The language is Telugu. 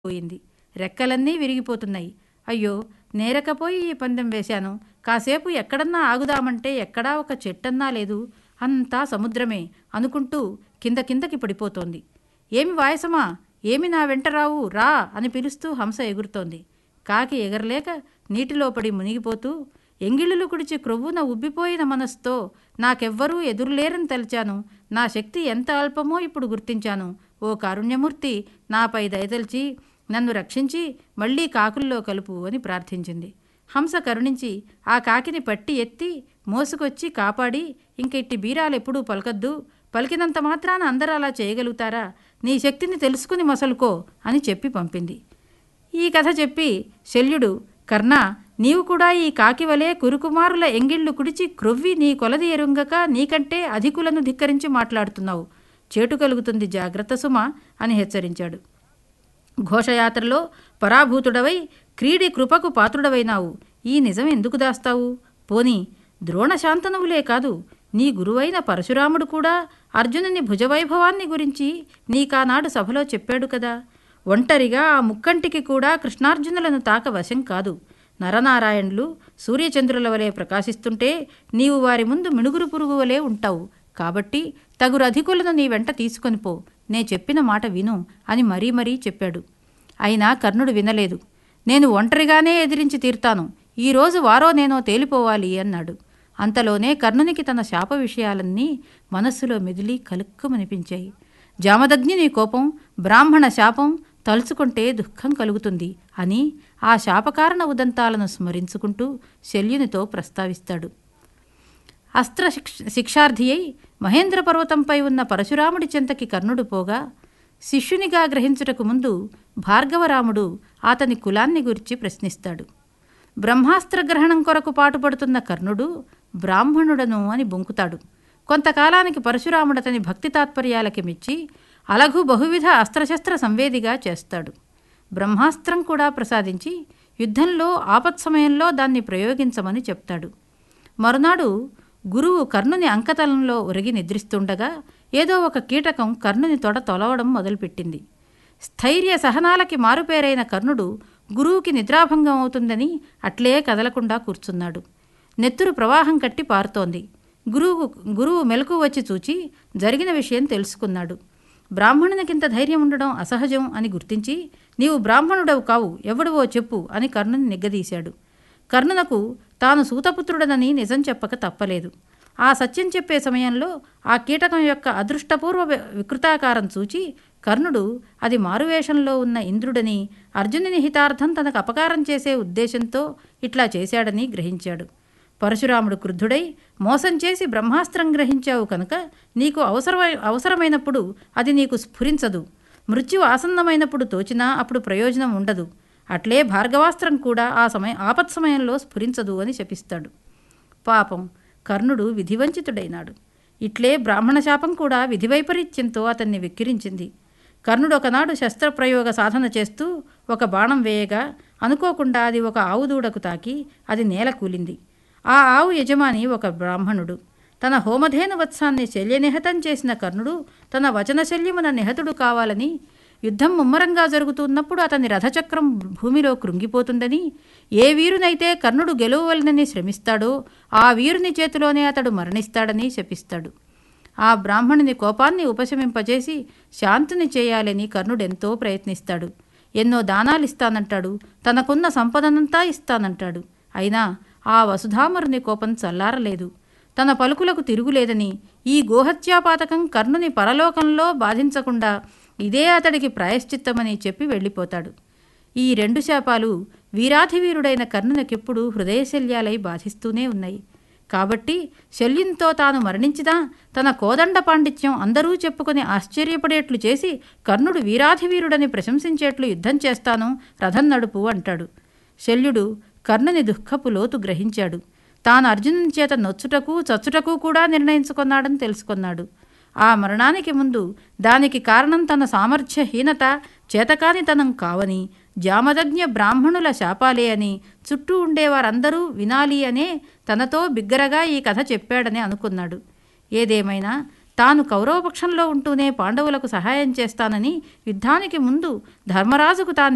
పోయింది రెక్కలన్నీ విరిగిపోతున్నాయి అయ్యో నేరకపోయి ఈ పందెం వేశాను కాసేపు ఎక్కడన్నా ఆగుదామంటే ఎక్కడా ఒక చెట్టన్నా లేదు అంతా సముద్రమే అనుకుంటూ కింద కిందకి పడిపోతోంది ఏమి వాయసమా ఏమి నా వెంట రావు రా అని పిలుస్తూ హంస ఎగురుతోంది కాకి ఎగరలేక నీటిలో పడి మునిగిపోతూ ఎంగిళ్ళులు కుడిచి క్రొవ్వున ఉబ్బిపోయిన మనస్తో నాకెవ్వరూ ఎదురులేరని తలిచాను నా శక్తి ఎంత అల్పమో ఇప్పుడు గుర్తించాను ఓ కారుణ్యమూర్తి నాపై దయతలిచి నన్ను రక్షించి మళ్ళీ కాకుల్లో కలుపు అని ప్రార్థించింది హంస కరుణించి ఆ కాకిని పట్టి ఎత్తి మోసుకొచ్చి కాపాడి ఇంక ఇట్టి బీరాలెప్పుడూ పలకద్దు పలికినంత మాత్రాన అందరూ అలా చేయగలుగుతారా నీ శక్తిని తెలుసుకుని మొసలుకో అని చెప్పి పంపింది ఈ కథ చెప్పి శల్యుడు కర్ణ నీవు కూడా ఈ కాకి వలె కురుకుమారుల ఎంగిళ్ళు కుడిచి క్రొవ్వి నీ కొలది ఎరుంగక నీకంటే అధికులను ధిక్కరించి మాట్లాడుతున్నావు చేటు కలుగుతుంది జాగ్రత్త సుమ అని హెచ్చరించాడు ఘోషయాత్రలో పరాభూతుడవై క్రీడి కృపకు పాత్రుడవైనావు ఈ నిజం ఎందుకు దాస్తావు పోని ద్రోణశాంతనువులే కాదు నీ గురువైన పరశురాముడు కూడా అర్జునుని భుజవైభవాన్ని గురించి నీకానాడు సభలో చెప్పాడు కదా ఒంటరిగా ఆ ముక్కంటికి కూడా కృష్ణార్జునులను తాక వశం కాదు నరనారాయణులు సూర్యచంద్రుల వలె ప్రకాశిస్తుంటే నీవు వారి ముందు మిణుగురు పురుగు వలె ఉంటావు కాబట్టి తగురు అధికులను నీ వెంట తీసుకొని పో నే చెప్పిన మాట విను అని మరీ మరీ చెప్పాడు అయినా కర్ణుడు వినలేదు నేను ఒంటరిగానే ఎదిరించి తీర్తాను ఈరోజు వారో నేనో తేలిపోవాలి అన్నాడు అంతలోనే కర్ణునికి తన శాప విషయాలన్నీ మనస్సులో మెదిలి కలుక్కుమనిపించాయి జామదగ్ని కోపం బ్రాహ్మణ శాపం తలుచుకుంటే దుఃఖం కలుగుతుంది అని ఆ శాపకారణ ఉదంతాలను స్మరించుకుంటూ శల్యునితో ప్రస్తావిస్తాడు అస్త్ర శిక్ష శిక్షార్థి అయి మహేంద్ర పర్వతంపై ఉన్న పరశురాముడి చెంతకి కర్ణుడు పోగా శిష్యునిగా గ్రహించుటకు ముందు భార్గవరాముడు అతని కులాన్ని గురించి ప్రశ్నిస్తాడు బ్రహ్మాస్త్ర గ్రహణం కొరకు పాటుపడుతున్న కర్ణుడు బ్రాహ్మణుడను అని బొంకుతాడు కొంతకాలానికి పరశురాముడు అతని భక్తి తాత్పర్యాలకి మెచ్చి అలఘు బహువిధ అస్త్రశస్త్ర సంవేదిగా చేస్తాడు బ్రహ్మాస్త్రం కూడా ప్రసాదించి యుద్ధంలో ఆపత్ సమయంలో దాన్ని ప్రయోగించమని చెప్తాడు మరునాడు గురువు కర్ణుని అంకతలంలో ఒరిగి నిద్రిస్తుండగా ఏదో ఒక కీటకం కర్ణుని తొడ తొలవడం మొదలుపెట్టింది స్థైర్య సహనాలకి మారుపేరైన కర్ణుడు గురువుకి నిద్రాభంగం అవుతుందని అట్లే కదలకుండా కూర్చున్నాడు నెత్తురు ప్రవాహం కట్టి పారుతోంది గురువు గురువు మెలకు వచ్చి చూచి జరిగిన విషయం తెలుసుకున్నాడు బ్రాహ్మణునికింత ధైర్యం ఉండడం అసహజం అని గుర్తించి నీవు బ్రాహ్మణుడవు కావు ఎవడువో చెప్పు అని కర్ణుని నిగ్గదీశాడు కర్ణునకు తాను సూతపుత్రుడనని నిజం చెప్పక తప్పలేదు ఆ సత్యం చెప్పే సమయంలో ఆ కీటకం యొక్క అదృష్టపూర్వ వికృతాకారం చూచి కర్ణుడు అది మారువేషంలో ఉన్న ఇంద్రుడని అర్జునుని హితార్థం తనకు అపకారం చేసే ఉద్దేశంతో ఇట్లా చేశాడని గ్రహించాడు పరశురాముడు క్రుద్ధుడై మోసం చేసి బ్రహ్మాస్త్రం గ్రహించావు కనుక నీకు అవసరమై అవసరమైనప్పుడు అది నీకు స్ఫురించదు మృత్యు ఆసన్నమైనప్పుడు తోచినా అప్పుడు ప్రయోజనం ఉండదు అట్లే భార్గవాస్త్రం కూడా ఆ సమయం ఆపత్ సమయంలో స్ఫురించదు అని శపిస్తాడు పాపం కర్ణుడు విధివంచితుడైనాడు ఇట్లే బ్రాహ్మణ శాపం కూడా విధివైపరీత్యంతో అతన్ని వెక్కిరించింది కర్ణుడు ఒకనాడు శస్త్రప్రయోగ సాధన చేస్తూ ఒక బాణం వేయగా అనుకోకుండా అది ఒక ఆవు దూడకు తాకి అది నేల కూలింది ఆ ఆవు యజమాని ఒక బ్రాహ్మణుడు తన హోమధేను వత్సాన్ని శల్యనిహతం చేసిన కర్ణుడు తన వచనశల్యమున నిహతుడు కావాలని యుద్ధం ముమ్మరంగా జరుగుతున్నప్పుడు అతని రథచక్రం భూమిలో కృంగిపోతుందని ఏ వీరునైతే కర్ణుడు గెలువవలనని శ్రమిస్తాడో ఆ వీరుని చేతిలోనే అతడు మరణిస్తాడని శపిస్తాడు ఆ బ్రాహ్మణుని కోపాన్ని ఉపశమింపజేసి శాంతిని చేయాలని కర్ణుడెంతో ప్రయత్నిస్తాడు ఎన్నో దానాలిస్తానంటాడు తనకున్న సంపదనంతా ఇస్తానంటాడు అయినా ఆ వసుధామరుని కోపం చల్లారలేదు తన పలుకులకు తిరుగులేదని ఈ గోహత్యాపాతకం కర్ణుని పరలోకంలో బాధించకుండా ఇదే అతడికి ప్రాయశ్చిత్తమని చెప్పి వెళ్ళిపోతాడు ఈ రెండు శాపాలు వీరాధివీరుడైన కర్ణునకెప్పుడు హృదయశల్యాలై బాధిస్తూనే ఉన్నాయి కాబట్టి శల్యంతో తాను మరణించినా తన కోదండ పాండిత్యం అందరూ చెప్పుకొని ఆశ్చర్యపడేట్లు చేసి కర్ణుడు వీరాధివీరుడని ప్రశంసించేట్లు యుద్ధం చేస్తాను రథం నడుపు అంటాడు శల్యుడు కర్ణుని దుఃఖపు లోతు గ్రహించాడు తాను అర్జునుని చేత నొచ్చుటకు చచ్చుటకు కూడా నిర్ణయించుకున్నాడని తెలుసుకున్నాడు ఆ మరణానికి ముందు దానికి కారణం తన సామర్థ్యహీనత చేతకానితనం కావని జామదజ్ఞ బ్రాహ్మణుల శాపాలే అని చుట్టూ ఉండేవారందరూ వినాలి అనే తనతో బిగ్గరగా ఈ కథ చెప్పాడని అనుకున్నాడు ఏదేమైనా తాను కౌరవపక్షంలో ఉంటూనే పాండవులకు సహాయం చేస్తానని యుద్ధానికి ముందు ధర్మరాజుకు తాను